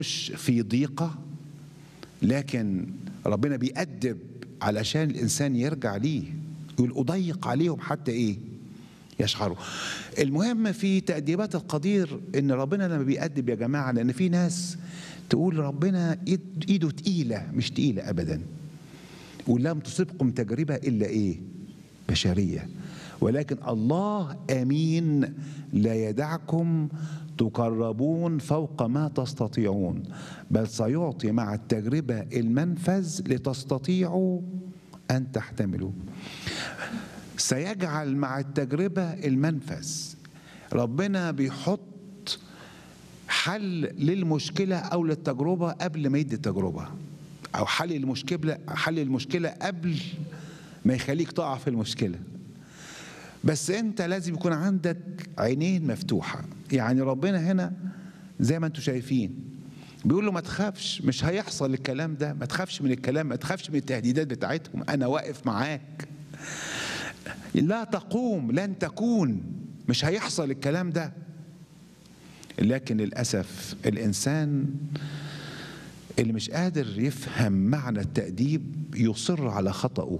مش في ضيقة لكن ربنا بيأدب علشان الإنسان يرجع ليه يقول أضيق عليهم حتى إيه يشعروا المهم في تأديبات القدير إن ربنا لما بيأدب يا جماعة لأن في ناس تقول ربنا إيد- إيده تقيلة مش تقيلة أبدا ولم تصبكم تجربة إلا إيه بشرية ولكن الله أمين لا يدعكم تقربون فوق ما تستطيعون بل سيعطي مع التجربة المنفذ لتستطيعوا أن تحتملوا سيجعل مع التجربة المنفذ ربنا بيحط حل للمشكلة أو للتجربة قبل ما يدي التجربة أو حل المشكلة حل المشكلة قبل ما يخليك تقع في المشكلة بس أنت لازم يكون عندك عينين مفتوحة يعني ربنا هنا زي ما أنتم شايفين بيقول له ما تخافش مش هيحصل الكلام ده ما تخافش من الكلام ما تخافش من التهديدات بتاعتهم أنا واقف معاك لا تقوم لن تكون مش هيحصل الكلام ده لكن للأسف الإنسان اللي مش قادر يفهم معنى التأديب يصر على خطأه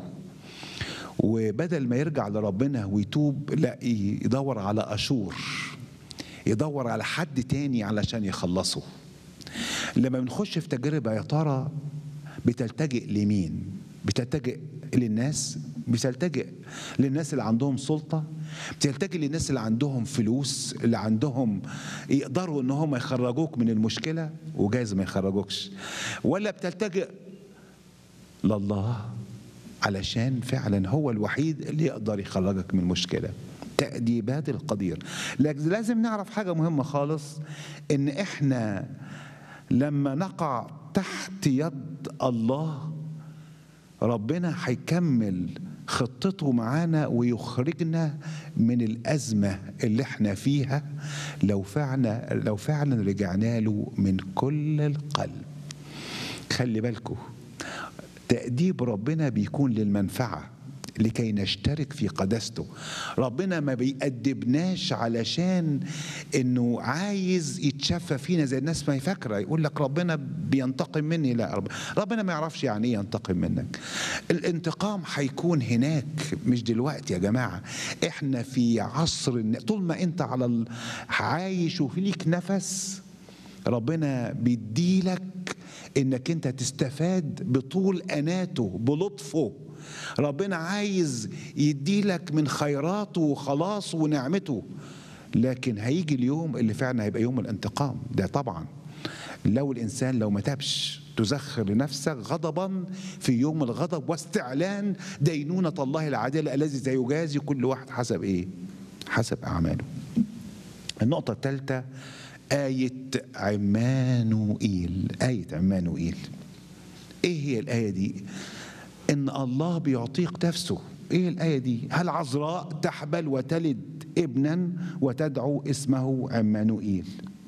وبدل ما يرجع لربنا ويتوب لا يدور على أشور يدور على حد تاني علشان يخلصه لما بنخش في تجربة يا ترى بتلتجئ لمين بتلتجئ للناس بتلتجئ للناس اللي عندهم سلطة بتلتجئ للناس اللي عندهم فلوس اللي عندهم يقدروا ان هم يخرجوك من المشكلة وجايز ما يخرجوكش ولا بتلتجئ لله علشان فعلا هو الوحيد اللي يقدر يخرجك من المشكلة تأديبات القدير لكن لازم نعرف حاجة مهمة خالص ان احنا لما نقع تحت يد الله ربنا هيكمل خطته معانا ويخرجنا من الأزمة اللي احنا فيها لو فعلا لو فعلا رجعنا له من كل القلب خلي بالكم تأديب ربنا بيكون للمنفعة لكي نشترك في قداسته ربنا ما بيأدبناش علشان انه عايز يتشفى فينا زي الناس ما هي فاكره يقول لك ربنا بينتقم مني لا رب ربنا ما يعرفش يعني ايه ينتقم منك الانتقام هيكون هناك مش دلوقتي يا جماعه احنا في عصر الن- طول ما انت على ال- عايش وفي ليك نفس ربنا بيديلك انك انت تستفاد بطول اناته بلطفه ربنا عايز يديلك من خيراته وخلاصه ونعمته لكن هيجي اليوم اللي فعلا هيبقى يوم الانتقام ده طبعا لو الانسان لو ما تابش تزخر لنفسك غضبا في يوم الغضب واستعلان دينونة الله العادلة الذي سيجازي كل واحد حسب ايه حسب اعماله النقطة الثالثة آية عمانوئيل آية عمانوئيل إيه هي الآية دي؟ إن الله بيعطيك نفسه إيه الآية دي؟ هل عذراء تحبل وتلد ابنا وتدعو اسمه عمانوئيل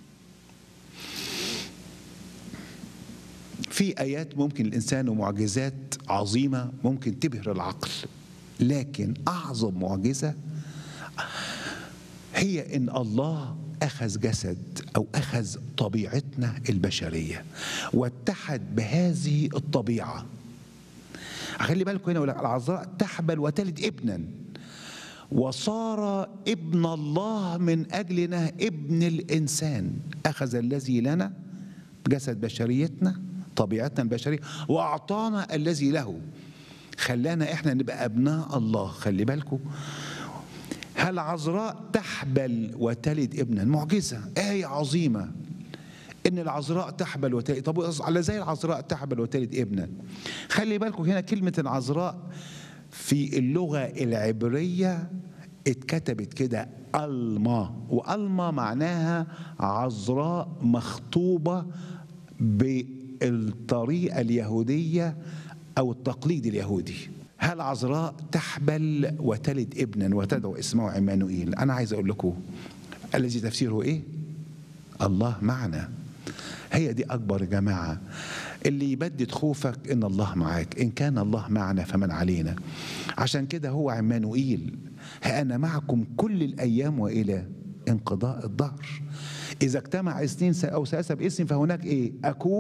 في آيات ممكن الإنسان ومعجزات عظيمة ممكن تبهر العقل لكن أعظم معجزة هي ان الله اخذ جسد او اخذ طبيعتنا البشريه واتحد بهذه الطبيعه خلي بالكم هنا يقول لك العذراء تحبل وتلد ابنا وصار ابن الله من اجلنا ابن الانسان اخذ الذي لنا جسد بشريتنا طبيعتنا البشريه واعطانا الذي له خلانا احنا نبقى ابناء الله خلي بالكم هل عذراء تحبل وتلد ابنا معجزة آية عظيمة إن العذراء تحبل وتلد طب على زي العذراء تحبل وتلد ابنا خلي بالكم هنا كلمة العذراء في اللغة العبرية اتكتبت كده ألما وألما معناها عذراء مخطوبة بالطريقة اليهودية أو التقليد اليهودي هل عذراء تحبل وتلد ابنا وتدعو اسمه عمانوئيل أنا عايز أقول لكم الذي تفسيره إيه الله معنا هي دي أكبر يا جماعة اللي يبدد خوفك إن الله معاك إن كان الله معنا فمن علينا عشان كده هو عمانوئيل ها أنا معكم كل الأيام وإلى انقضاء الدهر اذا اجتمع اثنين او ثلاثه باسم فهناك ايه اكون